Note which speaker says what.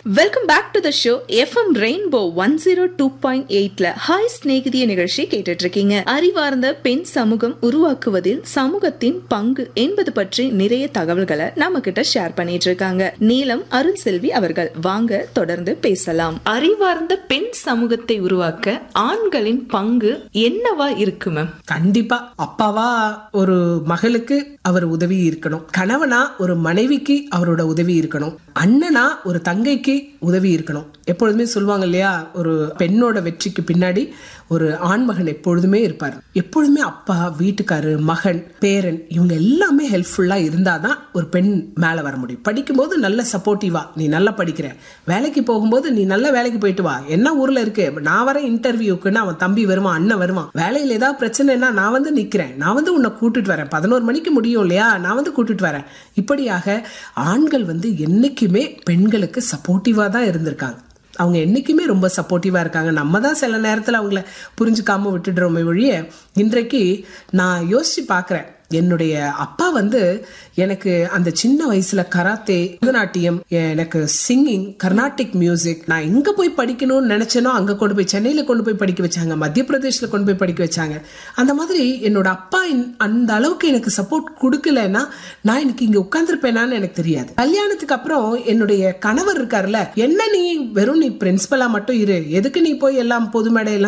Speaker 1: welcome back to the show FM rainbow one zero two point எயிட்ல hi ஸ்நேகிதிய நிகழ்ச்சி கேட்டுட்டு இருக்கீங்க அறிவார்ந்த பெண் சமூகம் உருவாக்குவதில் சமூகத்தின் பங்கு என்பது பற்றி நிறைய தகவல்களை நம்ம கிட்ட ஷேர் பண்ணிட்டு இருக்காங்க நீலம் அருள் செல்வி அவர்கள் வாங்க தொடர்ந்து பேசலாம் அறிவார்ந்த பெண் சமூகத்தை உருவாக்க ஆண்களின் பங்கு என்னவா இருக்கு மேம்
Speaker 2: கண்டிப்பா அப்பாவா ஒரு மகளுக்கு அவர் உதவி இருக்கணும் கணவனா ஒரு மனைவிக்கு அவரோட உதவி இருக்கணும் அண்ணனா ஒரு தங்கைக்கு உதவி இருக்கணும் எப்பொழுதுமே சொல்லுவாங்க இல்லையா ஒரு பெண்ணோட வெற்றிக்கு பின்னாடி ஒரு ஆண்மகன் எப்பொழுதுமே இருப்பார் எப்பொழுதுமே அப்பா வீட்டுக்காரு மகன் பேரன் இவங்க எல்லாமே ஹெல்ப்ஃபுல்லா இருந்தாதான் ஒரு பெண் மேல வர முடியும் படிக்கும்போது நல்ல சப்போர்ட்டிவா நீ நல்லா படிக்கிற வேலைக்கு போகும்போது நீ நல்ல வேலைக்கு போயிட்டு வா என்ன ஊர்ல இருக்கு நான் வர இன்டர்வியூக்குன்னு அவன் தம்பி வருவான் அண்ணன் வருவான் வேலையில ஏதாவது பிரச்சனைனா நான் வந்து நிக்கிறேன் நான் வந்து உன்னை கூட்டிட்டு வரேன் பதினோரு மணிக்கு முடியும் இல்லையா நான் வந்து கூட்டிட்டு வரேன் இப்படியாக ஆண்கள் வந்து என்னைக்குமே பெண்களுக்கு சப்போர்ட்டிவா தான் இருந்திருக்காங்க அவங்க என்னைக்குமே ரொம்ப சப்போர்ட்டிவா இருக்காங்க நம்ம தான் சில நேரத்தில் அவங்கள புரிஞ்சுக்காம விட்டுடுறோமே ஒழிய இன்றைக்கு நான் யோசிச்சு பார்க்குறேன் என்னுடைய அப்பா வந்து எனக்கு அந்த சின்ன வயசுல கராத்தே பரதநாட்டியம் எனக்கு சிங்கிங் கர்நாடிக் மியூசிக் நான் எங்க போய் படிக்கணும்னு நினைச்சேனோ அங்க கொண்டு போய் சென்னையில கொண்டு போய் படிக்க வச்சாங்க மத்திய பிரதேஷ்ல கொண்டு போய் படிக்க வச்சாங்க அந்த மாதிரி என்னோட அப்பா அந்த அளவுக்கு எனக்கு சப்போர்ட் கொடுக்கலன்னா நான் இன்னைக்கு இங்க உட்கார்ந்துருப்பேனான்னு எனக்கு தெரியாது கல்யாணத்துக்கு அப்புறம் என்னுடைய கணவர் இருக்காருல்ல என்ன நீ வெறும் நீ பிரின்சிபலா மட்டும் இரு எதுக்கு நீ போய் எல்லாம் பொது மேடையெல்லாம்